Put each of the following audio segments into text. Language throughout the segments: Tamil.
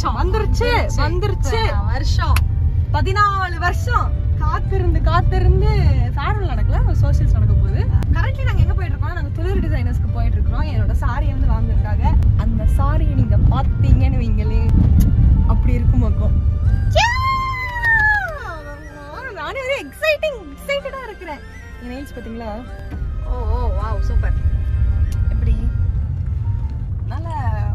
வருஷம் வந்துருச்சு வந்துருச்சு வருஷம் பதினாலு வருஷம் காத்திருந்து காத்திருந்து ஃபேர்வெல் நடக்கல சோஷியல்ஸ் நடக்க போகுது கரண்ட்லி நாங்க எங்க போயிட்டு இருக்கோம் நாங்க துளிர் டிசைனர்ஸ்க்கு போயிட்டு இருக்கோம் என்னோட சாரியை வந்து வாங்குறதுக்காக அந்த சாரியை நீங்க பாத்தீங்கன்னு வைங்களே அப்படி இருக்கும் பக்கம் நானே வந்து எக்ஸைட்டிங் எக்ஸைட்டடா இருக்கிறேன் என் நெயில்ஸ் பாத்தீங்களா ஓ ஓ வாவ் சூப்பர் எப்படி நல்ல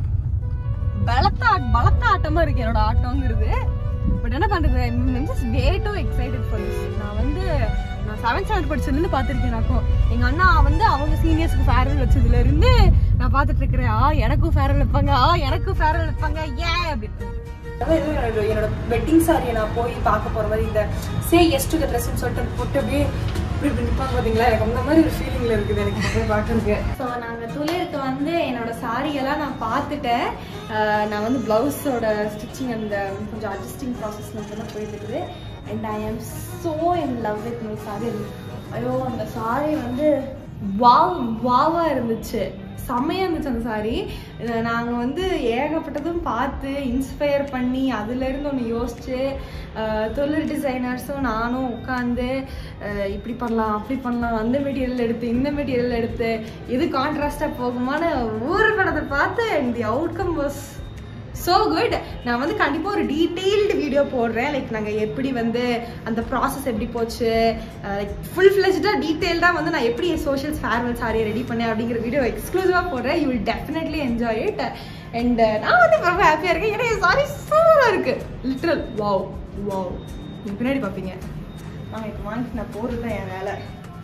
பலத்த பலத்த ஆட்டமா இருக்கு என்னோட ஆட்டம்ங்கிறது பட் என்ன பண்றது just way too excited for this நான் வந்து நான் செவன்த் ஸ்டாண்டர்ட் படிச்சதுலேருந்து பார்த்துருக்கேன் நாக்கும் எங்க அண்ணா வந்து அவங்க சீனியர்ஸ்க்கு ஃபேர்வெல் வச்சதுல இருந்து நான் பார்த்துட்டு இருக்கிறேன் ஆ எனக்கும் ஃபேர்வெல் வைப்பாங்க ஆ எனக்கும் ஃபேர்வெல் வைப்பாங்க ஏன் அப்படின்னு அதான் ஏதோ என்னோட என்னோட வெட்டிங் சாரியை நான் போய் பார்க்க போற மாதிரி இந்த சே எஸ் டு த ட்ரெஸ்ன்னு சொல்லிட்டு போட்டு அப்படியே இப்படி இப்படி நிற்பாங்க பார்த்தீங்களா எனக்கு அந்த மாதிரி ஒரு ஃபீலிங்ல இருக்குது எனக்கு போய் பார்க்கறதுக்கு ஸோ நாங்கள் துளிருக்கு வந்து என்னோட சாரியெல்லாம் நான் பார்த்துட்டேன் அஹ் நான் வந்து ப்ளவுஸோட ஸ்டிச்சிங் அந்த கொஞ்சம் அட்ஜஸ்டிங் ப்ராசஸ் மட்டும் போயிட்டு இருக்குது and I am so in love with my sari ஐயோ அந்த சாரி வந்து வாவ் வாவா இருந்துச்சு செம்மையா இருந்துச்சு அந்த சாரி நாங்கள் வந்து ஏகப்பட்டதும் பார்த்து இன்ஸ்பயர் பண்ணி அதுலேருந்து ஒன்று யோசிச்சு அஹ், தொழில் டிசைனர்ஸும் நானும் உட்காந்து இப்படி பண்ணலாம் அப்படி பண்ணலாம் அந்த மெட்டீரியல் எடுத்து இந்த மெட்டீரியல் எடுத்து எது கான்ட்ராஸ்டாக போகுமான ஒவ்வொரு படத்தை பார்த்து and the outcome was so good நான் வந்து கண்டிப்பாக ஒரு டீட்டெயில்டு வீடியோ போடுறேன் லைக் நாங்கள் எப்படி வந்து அந்த ப்ராசஸ் எப்படி போச்சு லைக் ஃபுல் ஃப்ளெஜ்டாக டீட்டெயில்டாக வந்து நான் எப்படி சோஷியல் ஃபேர்வெல் சாரியை ரெடி பண்ணேன் அப்படிங்கிற வீடியோ எக்ஸ்க்ளூசிவாக போடுறேன் you will definitely enjoy it and நான் வந்து ரொம்ப ஹாப்பியாக இருக்கேன் ஏன்னா சாரி சூப்பராக இருக்கு லிட்ரல் வாவ் வாவ் நீங்கள் பின்னாடி பார்ப்பீங்க நான் இப்போ வாங்கிட்டு நான் போகிறது தான் என் வேலை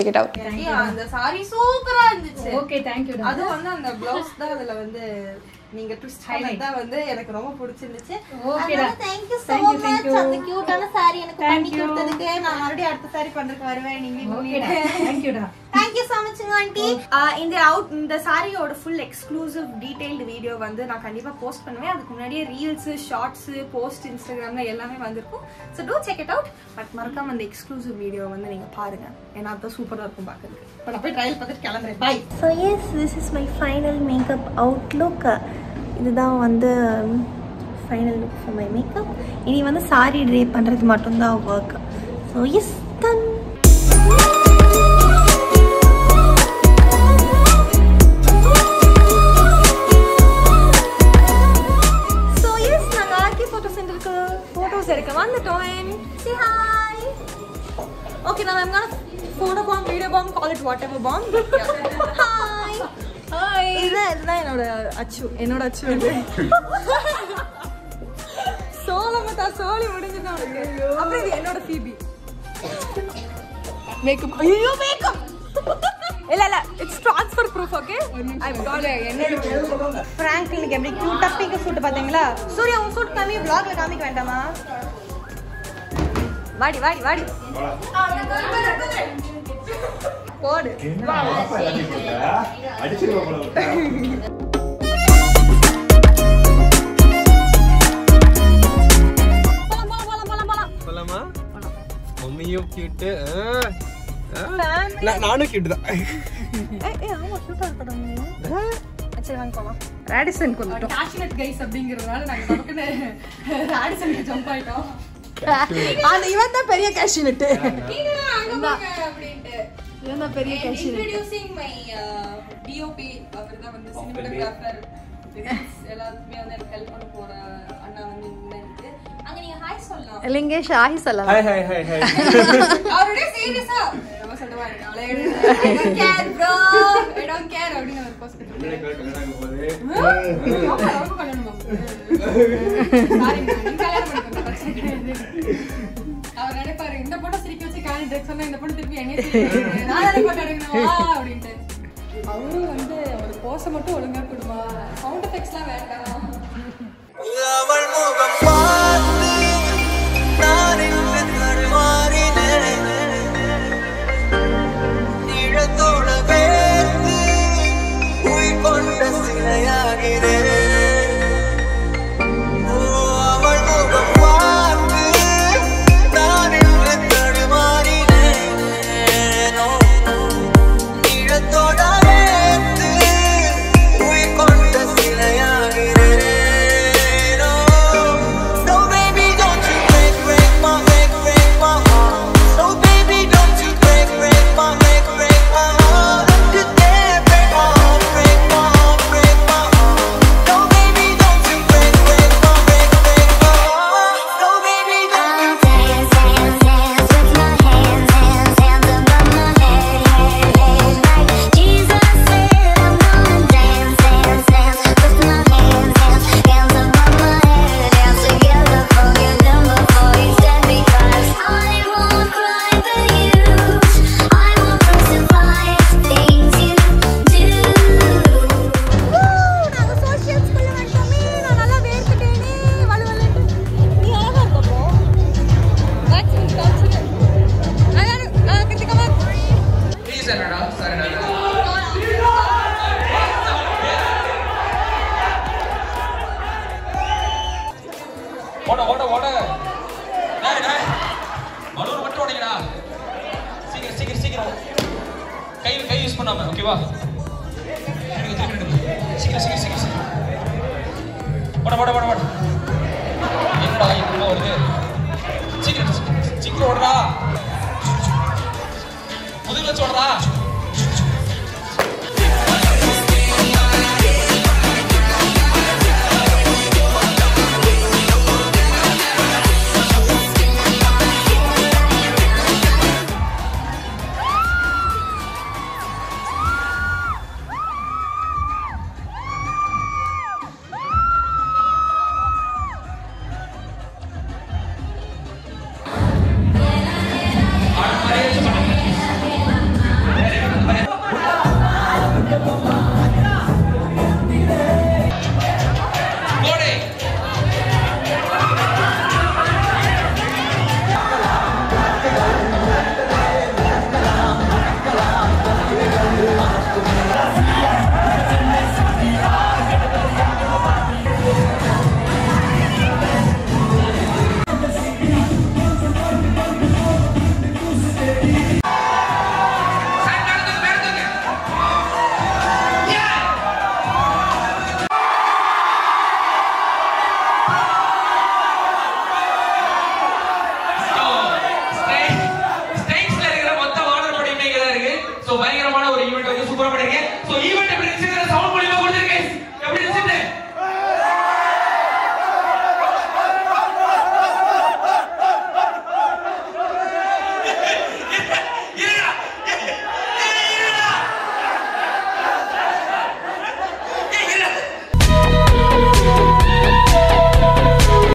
அந்த சாரி சூப்பரா இருந்துச்சு ஓகே தேங்க் யூ அது வந்து அந்த பிளவுஸ் தான் அதுல வந்து நீங்க ட்விஸ்ட் தான் வந்து எனக்கு ரொம்ப பிடிச்சிருந்துச்சு ஓகேடா தேங்க் யூ சோ மச் அந்த கியூட்டான சாரி எனக்கு பண்ணி கொடுத்ததுக்கு நான் மறுபடியும் அடுத்த சாரி பண்றதுக்கு வருவேன் நீங்க ஓகேடா தேங்க் யூடா thank you so much aunty இந்த அவுட் இந்த சாரியோட ஃபுல் எக்ஸ்க்ளூசிவ் டீடைல்டு வீடியோ வந்து நான் கண்டிப்பா போஸ்ட் பண்ணுவேன் அதுக்கு முன்னாடியே ரீல்ஸ் ஷார்ட்ஸ் போஸ்ட் இன்ஸ்டாகிராம்ல எல்லாமே வந்திருக்கும் so do check it out but மறக்காம அந்த எக்ஸ்க்ளூசிவ் வீடியோ வந்து நீங்க பாருங்க ஏன்னா அதுதான் சூப்பரா இருக்கும் பார்க்கறதுக்கு இப்போ நான் போய் ட்ரையல் பார்த்துட்டு கிளம்புறேன் bye so yes this is my final makeup outlook இதுதான் வந்து final look for my makeup இனி வந்து சாரி ட்ரே பண்ணுறது மட்டும்தான் work so yes done so yes நாங்கள் ஆர்கே ஃபோட்டோ சென்டருக்கு ஃபோட்டோஸ் எடுக்க வந்துட்டோம் சி ஹாய் ஓகே நான் ma'am photo bomb video bomb call it whatever bomb hi hi இதுதான் இதுதான் என்னோட அச்சு என்னோட அச்சு இது சோளமத்தா சோழி முடிஞ்சுது அவனுக்கு அப்புறம் இது என்னோட ஃபீபி மேக்கப் ஐயோ மேக்கப் இல்ல இல்ல it's transfer proof okay I got என்னோட பிராங்க் இன்னைக்கு எப்படி கியூட்டா பிங்க் சூட் பாத்தீங்களா சூர்யா உன் சூட் காமி vlogல காமிக்க வேண்டாமா வாடி வாடி வாடி போடு போலாம் போலாம் போலாம் போலாம் போலாம் போலாமா மம்மியும் கியூட்டு நானும் கியூட் தான் ஏய் ஏய் ஆமா கியூட்டா இருக்கடா நீ சரி வாங்க போலாம் ராடிசன் வந்துட்டோம் கேஷ்னட் கைஸ் அப்படிங்கறதுனால நாங்க நமக்குன்னு ராடிசனுக்கு ஜம்ப் ஆயிட்டோம் அந்த இவன் தான் பெரிய கேஷ்னட் இவன் தான் பெரிய கேஷ்னட் introducing my uh, DOP அவர் தான் வந்து சினிமாட்டோகிராஃபர் எல்லாத்துக்குமே வந்து எனக்கு ஹெல்ப் பண்ண போற அண்ணா வந்து இங்க இருக்கு அங்க நீங்க ஹாய் சொல்லலாம் லிங்கேஷ் ஆஹி சொல்லலாம் ஹாய் ஹாய் ஹாய் ஹாய் அவரோட சீரியஸா ரொம்ப சொல்லுவா இருக்கு அவளே I don't care bro I don't care அப்படின்னு ஒரு போஸ்ட் ரொம்ப கல்யாணம் சாரி நீங்க கல்யாணம் பண்ணிக்கோங்க பிரச்சனை கிடையாது அவர் நினைப்பாரு இந்த பொண்ணை சிரிக்க வச்சு கேன் ட்ரெஸ் சொன்னா இந்த பொண்ணு திருப்பி என்னைய சிரிக்க நான் நினைக்க மாட்டேன் அப்படின்ட்டு அவரும் வந்து ஒரு போஸை மட்டும் ஒழுங்கா கொடுமா சவுண்ட் எஃபெக்ட்ஸ்லாம் வேண்டாம் அவள் முகம் பார்த்து நான் இன்று தடுமாறினேன் நிழத்தோட வேர்த்து உயிர் கொண்ட சிலையாகிறேன் ஓ, அவள் முகம் பார்த்து நான் இன்று தடுமாறினேன் ஓ, நிழத்தோட வேர்த்து உயிர் கொண்ட சிலையாகிறேன் ஓ, ஓட ஓட ஓட டேய் டேய் பலூன் மட்டும் ஓடிங்கடா சீக்கிரம் சீக்கிரம் சீக்கிரம் கை கை யூஸ் பண்ணாம ஓகேவா திரும்பி, திரும்பி, திரும்பி. சீக்கிரம் சீக்கிரம் சீக்கிரம் சீக்கிரம் ஓட ஓட ஓட ஓட என்னடா இன்னும் வருது சீக்கிரம் சீக்கிரம் ஓடுறா முதுகுல வச்சு ஓடுறா ஓடு சண்டாளத்துக்கு மேலத்துக்கு ஸ்டேட்ஸ்ல இருக்கிற மொத்த வானர் படிமை இங்க தான் இருக்கு சோ பயங்கரமான ஒரு ஈவென்ட் வந்து சூப்பரா பண்ணிருக்கேன் சோ ஈவென்ட் எப்படி இருந்துச்சு சவுண்ட் மூலியமா கொடுத்துருக்கேன் எப்படி இருந்துச்சு